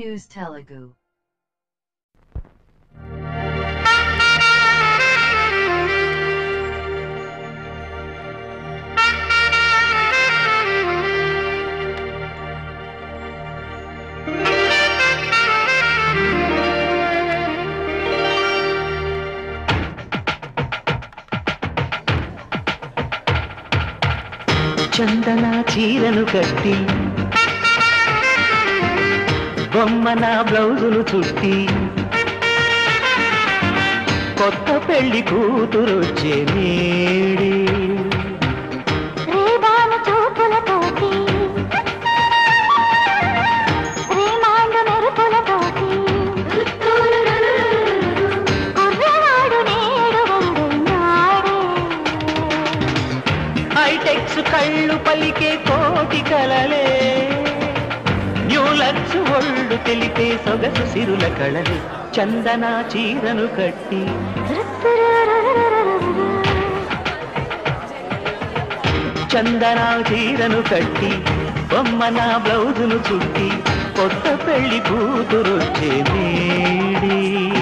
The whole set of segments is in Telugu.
News Telugu. చందన చీరను కట్టి బొమ్మన బ్లౌజులు చుట్టి కొత్త పెళ్లి కూతురొచ్చే నేడే రేబాను చూపులతోటి రేమాండు మెరుపులతోటి కుర్రవాడు నేడు వండున్నాడే హైటెక్స్ కళ్ళు పలికే కోటి కలలే న్యూలక్స్ ఒళ్ళు తెలిపే సొగసు సిరుల కళలే చందన చీరను కట్టి చందన చీరను కట్టి బొమ్మన బ్లౌజును చుట్టి కొత్త పెళ్లి కూతురొచ్చే నేడే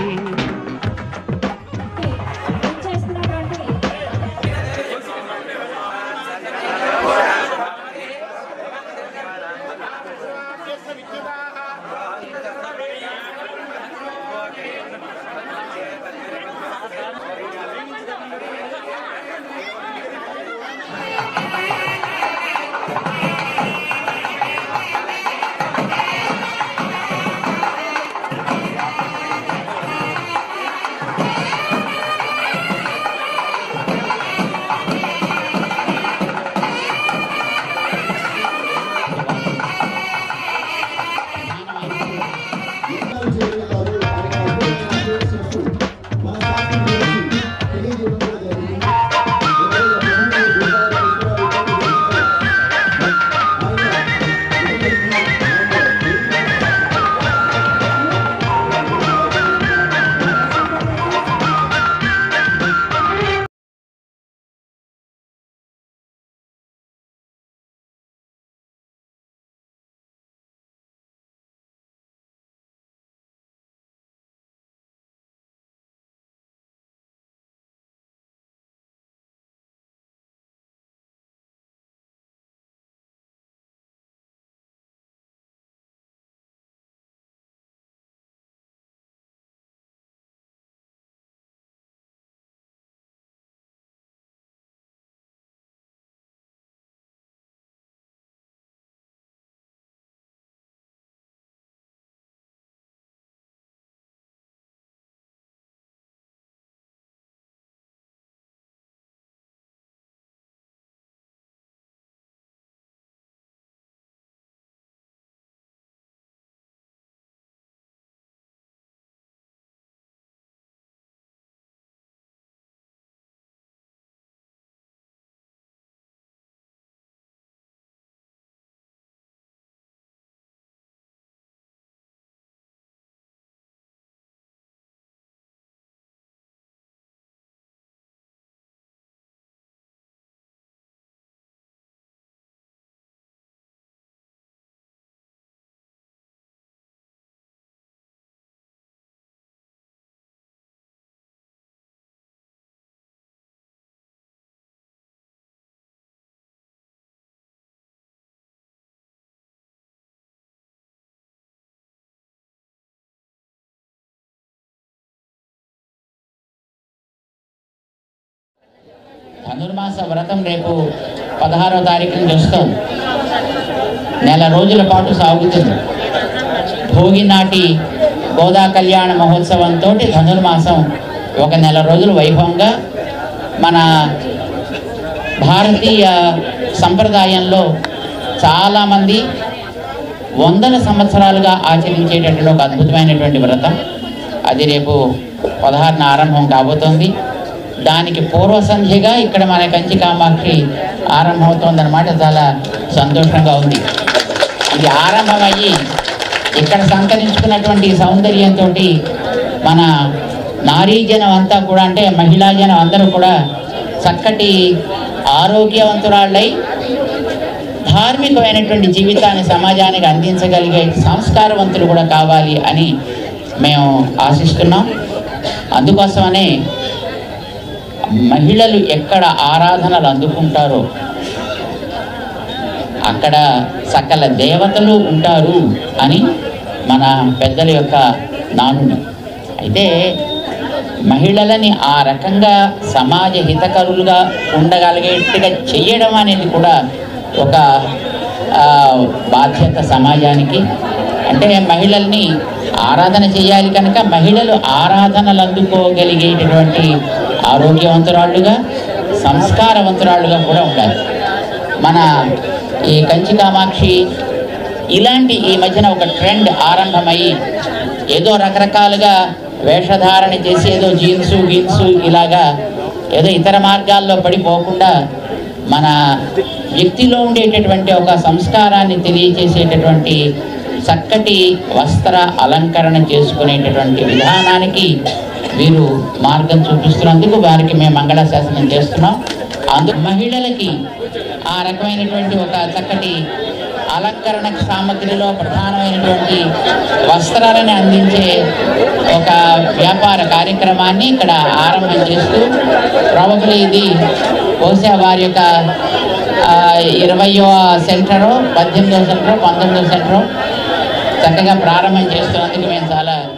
ధనుర్మాస వ్రతం రేపు పదహారో తారీఖున వస్తుంది నెల రోజుల పాటు సాగుతుంది భోగి నాటి గోదా కళ్యాణ మహోత్సవంతో ధనుర్మాసం ఒక నెల రోజులు వైభవంగా మన భారతీయ సంప్రదాయంలో చాలామంది వందల సంవత్సరాలుగా ఆచరించేటటువంటి ఒక అద్భుతమైనటువంటి వ్రతం అది రేపు పదహారున ఆరంభం కాబోతోంది దానికి పూర్వ సంధ్యగా ఇక్కడ మన కంచి కామాక్షి ఆరంభమవుతోందన్నమాట చాలా సంతోషంగా ఉంది ఇది ఆరంభమయ్యి ఇక్కడ సంతరించుకున్నటువంటి ఈ సౌందర్యంతో మన నారీజనం అంతా కూడా అంటే మహిళా జనం అందరూ కూడా చక్కటి ఆరోగ్యవంతురాళ్ళై ధార్మికమైనటువంటి జీవితాన్ని సమాజానికి అందించగలిగే సంస్కారవంతులు కూడా కావాలి అని మేము ఆశిస్తున్నాం అందుకోసమనే మహిళలు ఎక్కడ ఆరాధనలు అందుకుంటారో అక్కడ సకల దేవతలు ఉంటారు అని మన పెద్దల యొక్క నానుడి అయితే మహిళలని ఆ రకంగా సమాజ హితకరులుగా ఉండగలిగేట్టుగా చేయడం అనేది కూడా ఒక ఆ, బాధ్యత సమాజానికి అంటే మహిళల్ని ఆరాధన చేయాలి కనుక మహిళలు ఆరాధనలు అందుకోగలిగేటటువంటి ఆరోగ్యవంతురాళ్ళుగా సంస్కారవంతురాళ్ళుగా కూడా ఉండాలి మన ఈ కంచి కామాక్షి ఇలాంటి ఈ మధ్యన ఒక ట్రెండ్ ఆరంభమయ్యి ఏదో రకరకాలుగా వేషధారణ చేసి ఏదో జీన్స్ గీన్స్ ఇలాగా ఏదో ఇతర మార్గాల్లో పడిపోకుండా మన వ్యక్తిలో ఉండేటటువంటి ఒక సంస్కారాన్ని తెలియచేసేటటువంటి చక్కటి వస్త్ర అలంకరణ చేసుకునేటటువంటి విధానానికి వీరు మార్గం చూపిస్తున్నందుకు వారికి మేము మంగళాశాసనం చేస్తున్నాం అందు మహిళలకి ఆ రకమైనటువంటి ఒక చక్కటి అలంకరణ సామగ్రిలో ప్రధానమైనటువంటి వస్త్రాలను అందించే ఒక వ్యాపార కార్యక్రమాన్ని ఇక్కడ ఆరంభం చేస్తూ ప్రాబబ్లీ ఇది బహుశా వారి యొక్క ఆ, ఇరవయో సెంటరో పద్దెనిమిదో సెంటరో పంతొమ్మిదో సెంటరో చక్కగా ప్రారంభం చేస్తున్నందుకు మేము చాలా